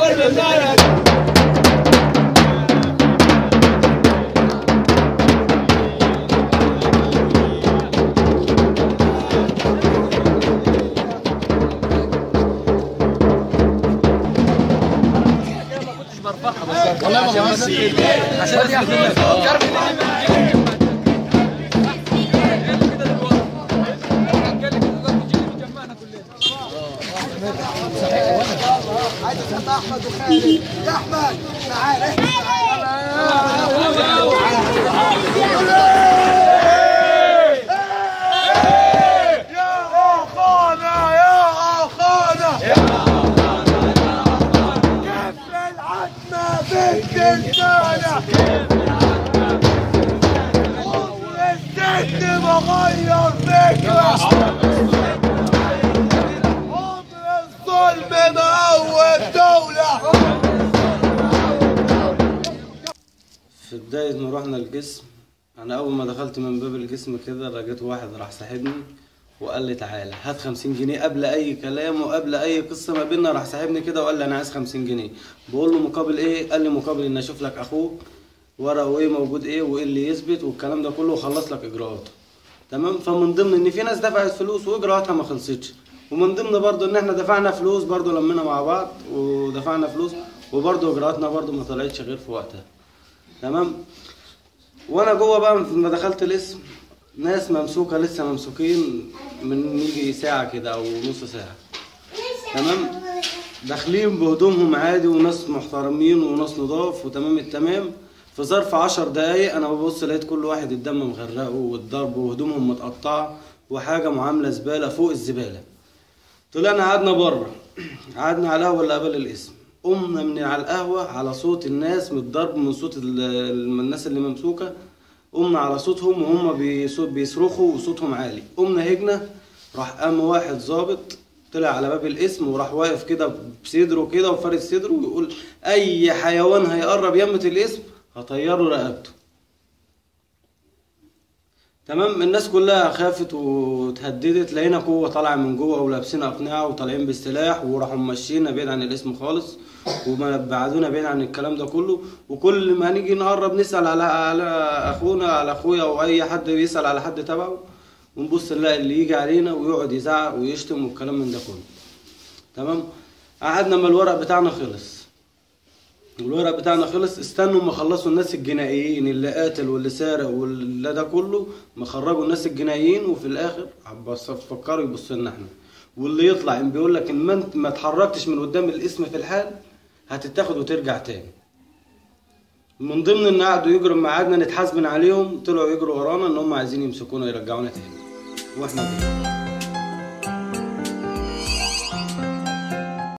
احمد وخالد يا احمد تعال يا اخانا يا اخانا كيف العتمة بالكلمانة الست بغير فكرة عمر الظلم مقوي الدولة في بداية ما رحنا الجسم أنا أول ما دخلت من باب الجسم كده لقيت واحد راح ساحبني وقال لي تعالى هات خمسين جنيه قبل أي كلام وقبل أي قصة ما بينا راح ساحبني كده وقال لي أنا عايز خمسين جنيه بقول له مقابل إيه؟ قال لي مقابل إن أشوف لك أخوك ورقه إيه موجود إيه وإيه اللي يثبت والكلام ده كله وخلص لك إجراءاته تمام فمن ضمن إن في ناس دفعت فلوس وإجراءاتها ما خلصتش ومن ضمن برضه إن إحنا دفعنا فلوس برضه لمينا مع بعض ودفعنا فلوس وبرضه إجراءاتنا برضه ما طلعتش غير في وقتها تمام وانا جوه بقى لما دخلت الاسم ناس ممسوكه لسه ممسوكين من يجي ساعه كده او نص ساعه تمام داخلين بهدومهم عادي وناس محترمين وناس نضاف وتمام التمام في ظرف عشر دقايق انا ببص لقيت كل واحد الدم مغرقه والضرب وهدومهم متقطعه وحاجه معامله زباله فوق الزباله طلعنا قعدنا بره قعدنا على القهوه اللي قبل الاسم قمنا من على القهوه على صوت الناس من الضرب من صوت ال- ال- الناس اللي ممسوكه قمنا على صوتهم وهم بيصو- بيصرخوا وصوتهم عالي قمنا هجنا راح قام واحد ظابط طلع على باب الاسم وراح واقف كده بصدره كده وفارد صدره ويقول اي حيوان هيقرب يمة الاسم هطيره رقبته تمام الناس كلها خافت وتهددت لقينا قوة طالعة من جوه ولابسين أقنعة وطالعين بالسلاح وراحوا ماشيين بعيد عن الاسم خالص وما بعدونا بعيد عن الكلام ده كله وكل ما نيجي نقرب نسأل على على أخونا على أخويا أو أي حد يسأل على حد تبعه ونبص نلاقي اللي يجي علينا ويقعد يزعق ويشتم والكلام من ده كله تمام قعدنا ما الورق بتاعنا خلص الورق بتاعنا خلص استنوا ما خلصوا الناس الجنائيين اللي قاتل واللي سارق واللي ده كله ما خرجوا الناس الجنائيين وفي الاخر بس فكروا يبصوا لنا احنا واللي يطلع ان بيقول لك ان ما انت ما اتحركتش من قدام الاسم في الحال هتتاخد وترجع تاني من ضمن ان قعدوا يجروا ميعادنا نتحاسبن عليهم طلعوا يجروا ورانا ان هم عايزين يمسكونا يرجعونا تاني واحنا جايين